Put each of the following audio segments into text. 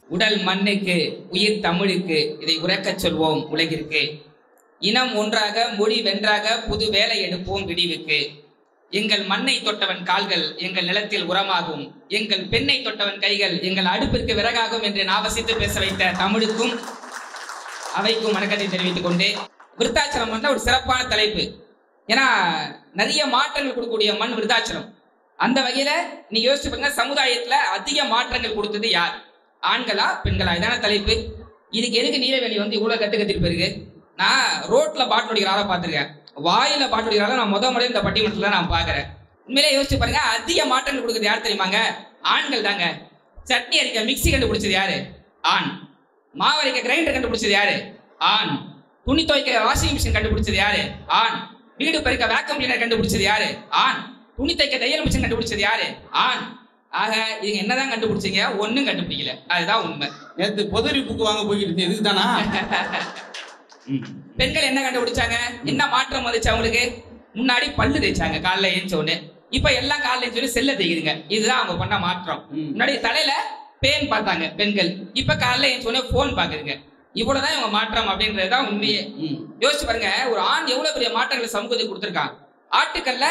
உடல் மண்ணுக்கு உயிர் தமிழுக்கு இதை உறக்கச் சொல்வோம் உலகிற்கு இனம் ஒன்றாக மொழி வென்றாக புது வேலை எடுப்போம் விடிவுக்கு எங்கள் மண்ணை தொட்டவன் கால்கள் எங்கள் நிலத்தில் உரமாகும் எங்கள் பெண்ணை தொட்டவன் கைகள் எங்கள் அடுப்பிற்கு விறகாகும் என்று நாவசித்து பேச வைத்த தமிழுக்கும் அவைக்கும் வணக்கத்தை தெரிவித்துக் கொண்டு விருத்தாச்சலம் வந்து ஒரு சிறப்பான தலைப்பு ஏன்னா நிறைய மாற்றங்கள் கொடுக்கக்கூடிய மண் விருத்தாச்சலம் அந்த வகையில நீ யோசிச்சு பாருங்க சமுதாயத்துல அதிக மாற்றங்கள் கொடுத்தது யார் ஆண்களா பெண்களா இதான தலைப்பு இதுக்கு எதுக்கு நீலவேலி வந்து இவ்வளவு கட்டு கத்திட்டு போயிருக்கு நான் ரோட்ல பாட்டு அடிக்கிற ஆளை பார்த்திருக்கேன் வாயில பாட்டு அடிக்கிற ஆளை நான் முத முறையா இந்த பட்டிமன்றத்துல நான் பாக்குறேன் உண்மையிலே யோசிச்சு பாருங்க அதிக மாற்றங்கள் கொடுக்குறது யார் தெரியுமாங்க ஆண்கள் தாங்க சட்னி அரைக்க மிக்ஸி கண்டுபிடிச்சது யாரு ஆண் மாவு அரைக்க கிரைண்டர் கண்டுபிடிச்சது யாரு ஆண் துணி துவைக்க வாஷிங் மிஷின் கண்டுபிடிச்சது யாரு ஆண் வீடு பெருக்க வேக்கம் கிளீனர் கண்டுபிடிச்சது யாரு ஆண் துணி தைக்க தையல் மிஷின் கண்டுபிடிச்சது யாரு ஆண் ஆக இதுங்க என்னதான் கண்டுபிடிச்சீங்க ஒண்ணும் கண்டுபிடிக்கல அதுதான் உண்மை நேத்து பொதறி புக்கு வாங்க போய்கிட்டு இருந்தேன் இதுக்கு தானா பெண்கள் என்ன கண்டுபிடிச்சாங்க என்ன மாற்றம் வந்துச்சு அவங்களுக்கு முன்னாடி பல்லு தேய்ச்சாங்க காலைல ஏஞ்ச உடனே இப்ப எல்லாம் காலைல ஏஞ்ச உடனே செல்ல தேய்க்குதுங்க இதுதான் அவங்க பண்ண மாற்றம் ம். முன்னாடி தலையில பேன் பார்த்தாங்க பெண்கள் இப்ப காலைல ஏஞ்ச உடனே போன் பாக்குதுங்க இவ்வளவுதான் இவங்க மாற்றம் அப்படின்றதுதான் உண்மையே ம். யோசிச்சு பாருங்க ஒரு ஆண் எவ்வளவு பெரிய மாற்றங்களை சமூகத்துக்கு கொடுத்திருக்கான் ஆட்டுக்கல்ல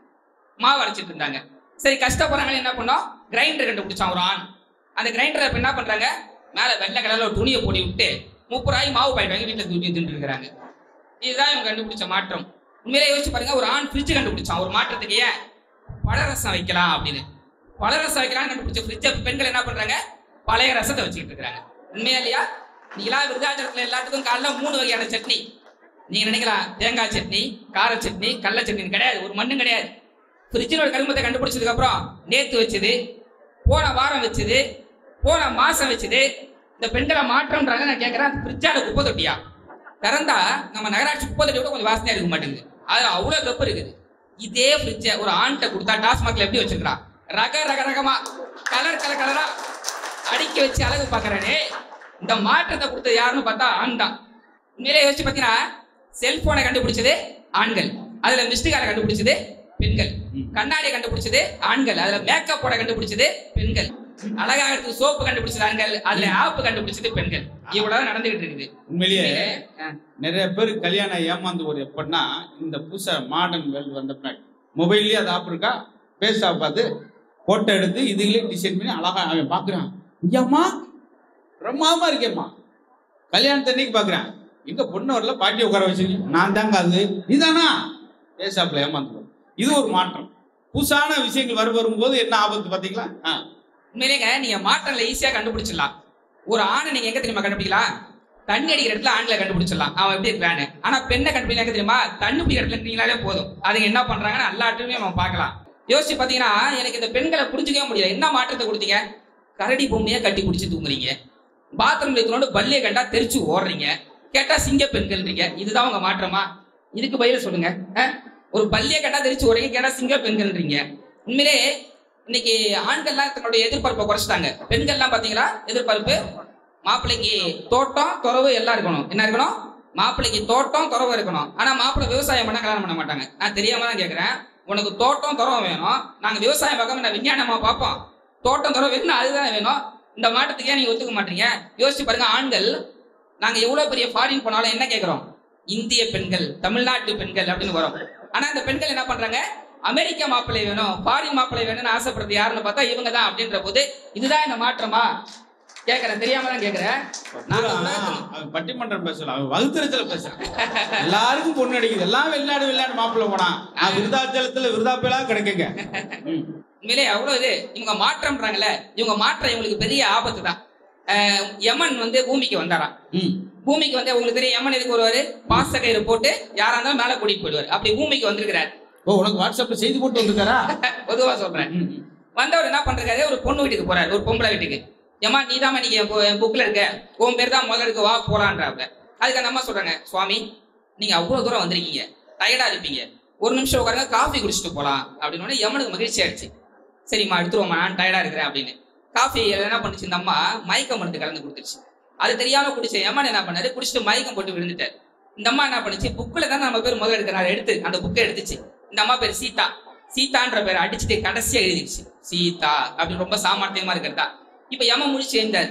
மாவு அரைச்சிட்டு இருந்தாங்க சரி கஷ்டப்படுறாங்க என்ன பண்ணோம் கிரைண்டர் கண்டுபிடிச்சான் ஒரு ஆண் அந்த கிரைண்டரை இப்ப என்ன பண்றாங்க மேல வெள்ளை கலர்ல ஒரு துணியை போடி விட்டு முப்பது ரூபாய் மாவு பாயிட்டு வாங்கி வீட்டுல தூக்கி தின்னு இருக்கிறாங்க இதுதான் இவங்க கண்டுபிடிச்ச மாற்றம் உண்மையிலே யோசிச்சு பாருங்க ஒரு ஆண் ஃப்ரிட்ஜ் கண்டுபிடிச்சான் ஒரு மாற்றத்துக்கு ஏன் பழரசம் வைக்கலாம் அப்படின்னு பழரசம் வைக்கலாம்னு கண்டுபிடிச்ச ஃப்ரிட்ஜை பெண்கள் என்ன பண்றாங்க பழைய ரசத்தை வச்சுக்கிட்டு இருக்காங்க உண்மையா இல்லையா நீங்களா விருதாச்சலத்துல எல்லாத்துக்கும் காலைல மூணு வகையான சட்னி நீங்க நினைக்கலாம் தேங்காய் சட்னி கார சட்னி கடல சட்னி கிடையாது ஒரு மண்ணும் கிடையாது ஃப்ரிட்ஜில் ஒரு கருமத்தை கண்டுபிடிச்சதுக்கு அப்புறம் நேத்து வச்சது போன வாரம் வச்சது போன மாசம் வச்சது இந்த பெண்களை மாற்றம்ன்றாங்க நான் கேட்கறேன் ஃப்ரிட்ஜால குப்பை தொட்டியா திறந்தா நம்ம நகராட்சி குப்பை தொட்டி கூட கொஞ்சம் வாசனையா இருக்க மாட்டேங்குது அதுல அவ்வளவு கப்பு இருக்குது இதே ஃப்ரிட்ஜை ஒரு ஆண்கிட்ட கொடுத்தா டாஸ்மாக்ல எப்படி வச்சிருக்கான் ரக ரக ரகமா கலர் கலர் கலரா அடுக்கி வச்சு அழகு பாக்குறானே இந்த மாற்றத்தை கொடுத்தது யாருன்னு பார்த்தா ஆண் தான் உண்மையிலே யோசிச்சு பார்த்தீங்கன்னா செல்போனை கண்டுபிடிச்சது ஆண்கள் அதுல மிஸ்டு காலை கண்டுபிடிச்சது பெண்கள் கண்ணாடியை கண்டுபிடிச்சது ஆண்கள் அதுல மேக்கப் போட கண்டுபிடிச்சது பெண்கள் அழகாகிறதுக்கு சோப்பு கண்டுபிடிச்சது ஆண்கள் அதுல ஆப் கண்டுபிடிச்சது பெண்கள் இவ்வளவு நடந்துகிட்டு இருக்குது உண்மையிலேயே ஆ, நிறைய பேர் கல்யாணம் ஏமாந்து ஒரு எப்படின்னா இந்த புதுசா மாடர்ன் வேர்ல்டு வந்த பின்னாடி மொபைல்லயே அது ஆப் இருக்கா பேஸ் ஆப் பார்த்து போட்டோ எடுத்து இதுலயே டிசைன் பண்ணி அழகா அவன் பாக்குறான் ஐயாம்மா பிரம்மாதமா இருக்கேம்மா கல்யாணத்தன்னைக்கு பாக்குறான் எங்க பொண்ணு வரல பாட்டி உட்கார வச்சிருக்கீங்க நான் தாங்க அது நீதானா பேஸ் ஆப்ல ஏமாந்து இது ஒரு மாற்றம் புதுசான விஷயங்கள் வரும் வரும்போது என்ன ஆபத்து பாத்தீங்களா ஆ. உண்மையிலேங்க நீங்க மாற்றங்களை ஈஸியா கண்டுபிடிச்சிடலாம் ஒரு ஆணை நீங்க எங்க தெரியுமா கண்டுபிடிக்கலாம் தண்ணி அடிக்கிற இடத்துல ஆண்களை கண்டுபிடிச்சிடலாம் அவன் எப்படி இருக்கிறான்னு ஆனா பெண்ணை கண்டுபிடிக்க எங்க தெரியுமா தண்ணி பிடிக்கிற இடத்துல நீங்களாலே போதும் அதுங்க என்ன பண்றாங்கன்னு எல்லாத்தையுமே நம்ம பார்க்கலாம் யோசிச்சு பாத்தீங்கன்னா எனக்கு இந்த பெண்களை புரிஞ்சுக்கவே முடியல என்ன மாற்றத்தை கொடுத்தீங்க கரடி பொம்மையை கட்டி பிடிச்சி தூங்குறீங்க பாத்ரூம்ல இதனோட பல்லியை கண்டா தெரிச்சு ஓடுறீங்க கேட்டா சிங்க பெண்கள்ன்றீங்க இதுதான் உங்க மாற்றமா இதுக்கு பதில சொல்லுங்க அஹ்? ஒரு பல்லியை கண்டா தெரிச்சு ஓடுறீங்க கேட்டா சிங்க பெண்கள்ன்றீங்க உண்மையிலே இன்னைக்கு ஆண்கள்லாம் தன்னுடைய எதிர்பார்ப்பை குறைச்சிட்டாங்க பெண்கள்லாம் பாத்தீங்களா எதிர்பார்ப்பு மாப்பிள்ளைக்கு தோட்டம் துறவு எல்லாம் இருக்கணும் என்ன இருக்கணும் மாப்பிள்ளைக்கு தோட்டம் துறவு இருக்கணும் ஆனா மாப்பிள்ளை விவசாயம் பண்ண கல்யாணம் பண்ண மாட்டாங்க நான் தெரியாம தான் கேக்குறேன் உனக்கு தோட்டம் துறவு வேணும் நாங்க விவசாயம் பார்க்காம நான் விஞ்ஞானமா பார்ப்போம் தோட்டம் துறவு வேணும் அதுதான் வேணும் இந்த மாற்றத்துக்கு ஏன் நீங்க ஒத்துக்க மாட்டீங்க யோசிச்சு பாருங்க ஆண்கள் நாங்க எவ்வளவு பெரிய ஃபாரின் போனாலும் என்ன கேக்குறோம் இந்திய பெண்கள் தமிழ்நாட்டு பெண்கள் அப்படின்னு வரும் ஆனா இந்த பெண்கள் என்ன பண்றாங்க அமெரிக்க மாப்பிள்ளை வேணும் ஃபாரின் மாப்பிள்ளை வேணும்னு ஆசைப்படுறது யாருன்னு பார்த்தா இவங்க தான் அப்படின்ற போது இதுதான் இந்த மாற்றமா கேக்குறேன் தெரியாம தான் கேக்குறேன் நாங்க உலகத்துல- அவன் பட்டிமன்றம் பேசல அவன் வகுத்தறிச்சல பேசுறான் எல்லாருக்கும் பொண்ணு அடிக்குது எல்லாம் வெளிநாடு வெளிநாடு மாப்பிள்ள போனான் நான் விருதாச்சலத்துல விருதாப்பேலா கிடைக்குங்க ம். உண்மையிலே அவ்வளவு இது இவங்க மாற்றம்ன்றாங்கல்ல இவங்க மாற்றம் இவங்களுக்கு பெரிய ஆபத்து தான் அஹ் யமன் வந்து பூமிக்கு வந்தாராம் ம். பூமிக்கு வந்து உங்களுக்கு தெரியும் யமன் எதுக்கு வருவாரு பாச கயிறு போட்டு யாரா இருந்தாலும் மேல கூட்டிட்டு போயிடுவாரு அப்படி பூமிக்கு வந்திருக்கிறார் ஓ உனக்கு வாட்ஸ்அப்ல செய்தி போட்டு வந்திருக்காரா பொதுவா சொல்றேன் ம், ம். வந்தவர் என்ன பண்றாரு ஒரு பொண்ணு வீட்டுக்கு போறாரு ஒரு பொம்பளை வீட்டுக்கு ஏமா நீ தான் நீங்க என் புக்ல இருக்க உன் பேர் தான் முதல்ல இருக்கு வா போலான்றாப்ல அதுக்கு அந்த அம்மா சொல்றாங்க சுவாமி நீங்க அவ்வளவு தூரம் வந்திருக்கீங்க டயர்டா இருப்பீங்க ஒரு நிமிஷம் உட்காருங்க காஃபி குடிச்சிட்டு போலாம் அப்படின்னு உடனே யமனுக்கு மகிழ்ச்சி ஆயிடுச்சு சரிம்மா எடுத்துருவோம்மா நான் டயர்டா இருக்கிறேன் அப்படின்னு காஃபி என்ன பண்ணுச்சு இந்த அம்மா மயக்க மருந்து கலந்து கொடுத்துருச்சு அது தெரியாம குடிச்ச யமன் என்ன பண்ணாரு குடிச்சிட்டு மயக்கம் போட்டு விழுந்துட்டாரு இந்த அம்மா என்ன பண்ணுச்சு புக்ல தான் நம்ம பேர் முதல்ல எடுக்கிறாரு எடுத்து அந்த புக்கை எடுத்துச்சு இந்த அம்மா பேர் சீதா சீதான்ற பேரை அடிச்சுட்டு கடைசியா எழுதிடுச்சு சீதா அப்படின்னு ரொம்ப சாமர்த்தியமா இருக்கிறதா இப்ப யம முடிச்சு எழுந்தார்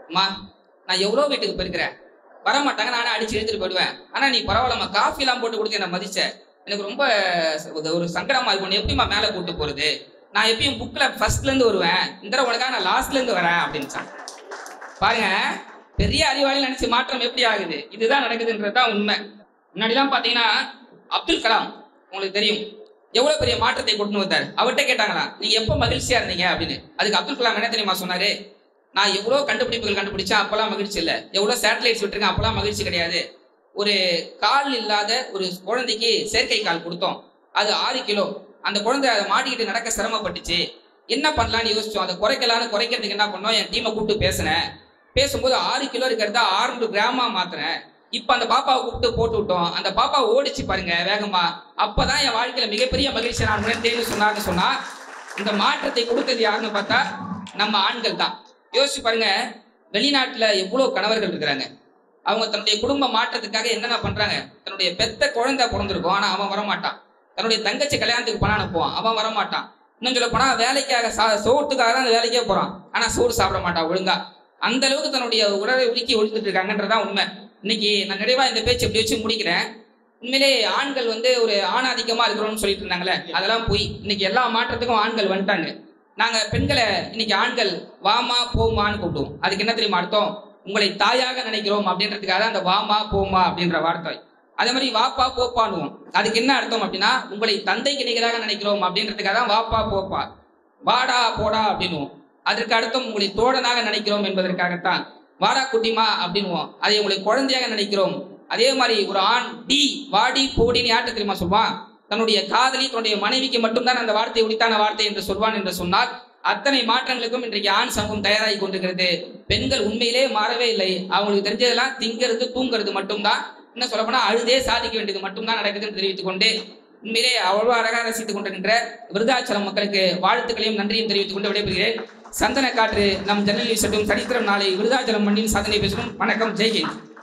அம்மா நான் எவ்வளோ வீட்டுக்கு போயிருக்கிறேன் வர மாட்டாங்க நானே அடிச்சு எடுத்துட்டு போயிடுவேன் ஆனா நீ பரவாயில்லம்மா காஃபி எல்லாம் போட்டு கொடுத்து என்ன மதிச்ச எனக்கு ரொம்ப ஒரு- ஒரு சங்கடமா இருக்கும் நீ எப்படிம்மா மேலே கூட்டு போறது நான் எப்பயும் புக்ல ஃபர்ஸ்ட்ல இருந்து வருவேன் இந்த தடவை உனக்காக நான் லாஸ்ட்ல இருந்து வரேன் அப்படின்னு பாருங்க பெரிய அறிவாளி நினைச்சு மாற்றம் எப்படி ஆகுது இதுதான் நடக்குதுன்றது தான் உண்மை முன்னாடிலாம் பாத்தீங்கன்னா அப்துல் கலாம் உங்களுக்கு தெரியும் எவ்வளவு பெரிய மாற்றத்தை கொண்டு வந்தார் அவர்கிட்ட கேட்டாங்களா நீங்க எப்ப மகிழ்ச்சியா இருந்தீங்க அப்படின்னு அதுக்கு அப்துல் கலாம் என்ன தெரியுமா சொன்னாரு நான் எவ்வளவு கண்டுபிடிப்புகள் கண்டுபிடிச்சேன் அப்பெல்லாம் மகிழ்ச்சி இல்லை எவ்வளவு சேட்டலைட்ஸ் விட்டுருக்கேன் அப்பெல்லாம் மகிழ்ச்சி கிடையாது ஒரு கால் இல்லாத ஒரு குழந்தைக்கு செயற்கை கால் கொடுத்தோம் அது ஆறு கிலோ அந்த குழந்தை அதை மாட்டிக்கிட்டு நடக்க சிரமப்பட்டுச்சு என்ன பண்ணலாம்னு யோசிச்சோம் அதை குறைக்கலாம்னு குறைக்கிறதுக்கு என்ன பண்ணோம் என் டீமை கூப்பிட்டு பேசினேன் பேசும்போது ஆறு கிலோ இருக்கிறத ஆறுநூறு கிராமா மாத்தினேன் இப்ப அந்த பாப்பாவை கூப்பிட்டு போட்டு விட்டோம் அந்த பாப்பா ஓடிச்சு பாருங்க வேகமா அப்பதான் என் வாழ்க்கையில மிகப்பெரிய மகிழ்ச்சி நான் உணர்ந்தேன்னு சொன்னார்னு சொன்னா இந்த மாற்றத்தை கொடுத்தது யாருன்னு பார்த்தா நம்ம ஆண்கள் தான் யோசிச்சு பாருங்க வெளிநாட்டுல எவ்வளவு கணவர்கள் இருக்கிறாங்க அவங்க தன்னுடைய குடும்ப மாற்றத்துக்காக என்னென்ன பண்றாங்க தன்னுடைய பெத்த குழந்தை பிறந்திருக்கும் ஆனா அவன் வரமாட்டான் தன்னுடைய தங்கச்சி கல்யாணத்துக்கு பணம் அனுப்புவான் அவன் வரமாட்டான் இன்னும் சொல்ல போனா வேலைக்காக சா சோட்டுக்காக தான் அந்த வேலைக்கே போறான் ஆனா சோறு சாப்பிட மாட்டான் ஒழுங்கா அந்த அளவுக்கு தன்னுடைய உடலை உருக்கி ஒழித்துட்டு இருக்காங்கன்றதான் உண்மை இன்னைக்கு நான் நிறைவா இந்த பேச்சு எப்படி வச்சு முடிக்கிறேன் உண்மையிலே ஆண்கள் வந்து ஒரு ஆணாதிக்கமா இருக்கிறோம்னு சொல்லிட்டு இருந்தாங்களே அதெல்லாம் போய் இன்னைக்கு எல்லா மாற்றத்துக்கும் ஆண்கள் வந்துட்டாங்க நாங்க பெண்களை இன்னைக்கு ஆண்கள் வாமா போமான்னு கூப்பிடுவோம் அதுக்கு என்ன தெரியுமா அர்த்தம் உங்களை தாயாக நினைக்கிறோம் அப்படின்றதுக்காக தான் அந்த வாமா போமா அப்படின்ற வார்த்தை அதே மாதிரி வாப்பா போப்பான்னுவோம் அதுக்கு என்ன அர்த்தம் அப்படின்னா உங்களை தந்தைக்கு நிகராக நினைக்கிறோம் அப்படின்றதுக்காக தான் வாப்பா போப்பா வாடா போடா அப்படின்னுவோம் அதற்கு அர்த்தம் உங்களை தோழனாக நினைக்கிறோம் என்பதற்காகத்தான் வாடா குட்டிமா அப்படின்னுவோம் அதை உங்களை குழந்தையாக நினைக்கிறோம் அதே மாதிரி ஒரு ஆண் டி வாடி போடின்னு யார்கிட்ட தெரியுமா சொல்வான் தன்னுடைய காதலி தன்னுடைய மனைவிக்கு மட்டும்தான் அந்த வார்த்தை உரித்தான வார்த்தை என்று சொல்வான் என்று சொன்னால் அத்தனை மாற்றங்களுக்கும் இன்றைக்கு ஆண் சமூகம் தயாராகி கொண்டிருக்கிறது பெண்கள் உண்மையிலே மாறவே இல்லை அவங்களுக்கு தெரிஞ்சதெல்லாம் திங்கிறது தூங்குறது மட்டும்தான் இன்னும் சொல்ல போனா அழுதே சாதிக்க வேண்டியது மட்டும்தான் நடக்குதுன்னு தெரிவித்துக் கொண்டு உண்மையிலே அவ்வளவு அழகாக ரசித்துக் கொண்டிருக்கின்ற விருதாச்சலம் மக்களுக்கு வாழ்த்துக்களையும் நன்றியும் தெரிவித்துக் கொண்டு விடைபெறுகிறேன் சந்தன காற்று நம் ஜன்னலில் செல்லும் சரித்திரம் நாளை விருதாச்சலம் மண்ணின் சாதனை பேசணும் வணக்கம் ஜெய்ஹிந்த்